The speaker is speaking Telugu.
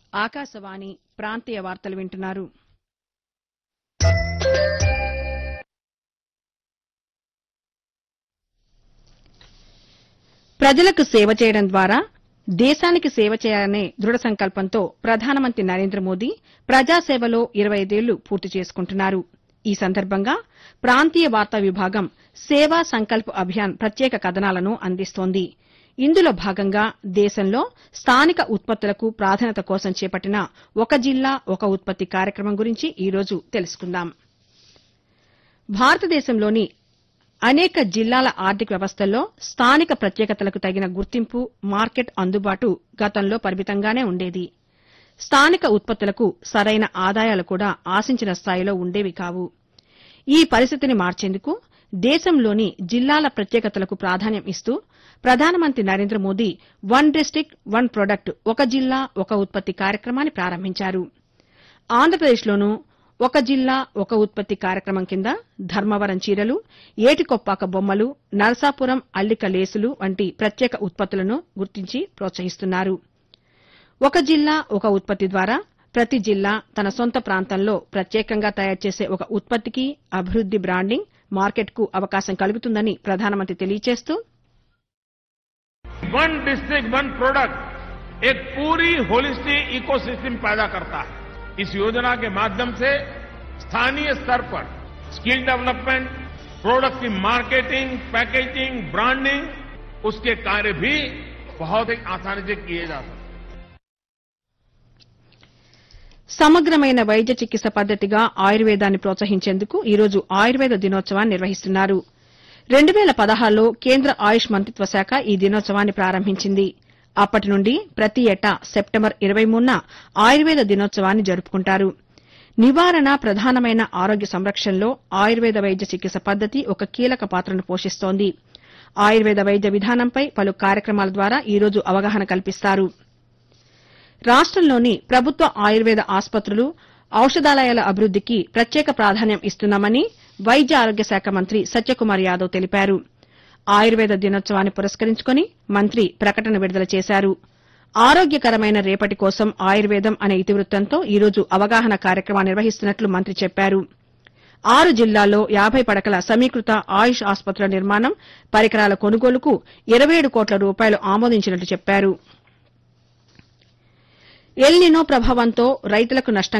ఆకాశవాణి ప్రాంతీయ వార్తలు వింటున్నారు ప్రజలకు సేవ చేయడం ద్వారా దేశానికి సేవ చేయాలనే దృఢ సంకల్పంతో ప్రధానమంత్రి నరేంద్ర మోదీ ప్రజాసేవలో ఇరవై ఐదేళ్లు పూర్తి చేసుకుంటున్నారు ఈ సందర్భంగా ప్రాంతీయ వార్తా విభాగం సేవా సంకల్ప్ అభియాన్ ప్రత్యేక కథనాలను అందిస్తోంది ఇందులో భాగంగా దేశంలో స్థానిక ఉత్పత్తులకు ప్రాధాన్యత కోసం చేపట్టిన ఒక జిల్లా ఒక ఉత్పత్తి కార్యక్రమం గురించి ఈ రోజు తెలుసుకుందాం భారతదేశంలోని అనేక జిల్లాల ఆర్థిక వ్యవస్థల్లో స్థానిక ప్రత్యేకతలకు తగిన గుర్తింపు మార్కెట్ అందుబాటు గతంలో పరిమితంగానే ఉండేది స్థానిక ఉత్పత్తులకు సరైన ఆదాయాలు కూడా ఆశించిన స్థాయిలో ఉండేవి కావు ఈ పరిస్థితిని మార్చేందుకు దేశంలోని జిల్లాల ప్రత్యేకతలకు ప్రాధాన్యం ఇస్తూ ప్రధానమంత్రి Narendra Modi one district one product ఒక జిల్లా ఒక ఉత్పత్తి కార్యక్రమాన్ని ప్రారంభించారు ఆంధ్రప్రదేశ్లోనూ ఒక జిల్లా ఒక ఉత్పత్తి కార్యక్రమం కింద ధర్మవరం చీరలు ఏటికొప్పాక బొమ్మలు నరసాపురం అల్లిక లేసులు వంటి ప్రత్యేక ఉత్పత్తులను గుర్తించి ప్రోత్సహిస్తున్నారు ఒక జిల్లా ఒక ఉత్పత్తి ద్వారా ప్రతి జిల్లా తన సొంత ప్రాంతంలో ప్రత్యేకంగా తయారు చేసే ఒక ఉత్పత్తికి అభివృద్ది బ్రాండింగ్ మార్కెట్కు అవకాశం కలుగుతుందని ప్రధానమంత్రి తెలియజేస్తూ वन डिस्ट्रिक्ट वन प्रोडक्ट एक पूरी होलिस्टिक इकोसिस्टम पैदा करता है इस योजना के माध्यम से स्थानीय स्तर पर स्किल डेवलपमेंट प्रोडक्ट की मार्केटिंग पैकेजिंग ब्रांडिंग उसके कार्य भी बहुत ही आसानी से किए जा सकते हैं సమగ్రమైన వైద్య చికిత్స పద్దతిగా ఆయుర్వేదాన్ని ప్రోత్సహించేందుకు ఈరోజు ఆయుర్వేద దినోత్సవాన్ని నిర్వహిస్తున్నారు రెండు వేల పదహారులో కేంద్ర ఆయుష్ మంత్రిత్వ శాఖ ఈ దినోత్సవాన్ని ప్రారంభించింది అప్పటి నుండి ప్రతి ఏటా సెప్టెంబర్ ఇరవై మూడున ఆయుర్వేద దినోత్సవాన్ని జరుపుకుంటారు నివారణ ప్రధానమైన ఆరోగ్య సంరక్షణలో ఆయుర్వేద వైద్య చికిత్స పద్దతి ఒక కీలక పాత్రను పోషిస్తోంది ఆయుర్వేద వైద్య విధానంపై పలు కార్యక్రమాల ద్వారా ఈరోజు అవగాహన కల్పిస్తారు రాష్టంలోని ప్రభుత్వ ఆయుర్వేద ఆసుపత్రులు ఔషధాలయాల అభివృద్దికి ప్రత్యేక ప్రాధాన్యం ఇస్తున్నామని వైద్య ఆరోగ్య శాఖ మంత్రి సత్యకుమార్ యాదవ్ తెలిపారు ఆయుర్వేద దినోత్సవాన్ని పురస్కరించుకుని మంత్రి ప్రకటన విడుదల చేశారు ఆరోగ్యకరమైన రేపటి కోసం ఆయుర్వేదం అనే ఇతివృత్తంతో ఈరోజు అవగాహన కార్యక్రమాన్ని నిర్వహిస్తున్నట్లు మంత్రి చెప్పారు ఆరు జిల్లాల్లో యాబై పడకల సమీకృత ఆయుష్ ఆసుపత్రుల నిర్మాణం పరికరాల కొనుగోలుకు ఇరవై ఏడు కోట్ల రూపాయలు ఆమోదించినట్లు చెప్పారు ఎల్నినో ప్రభావంతో రైతులకు నష్టం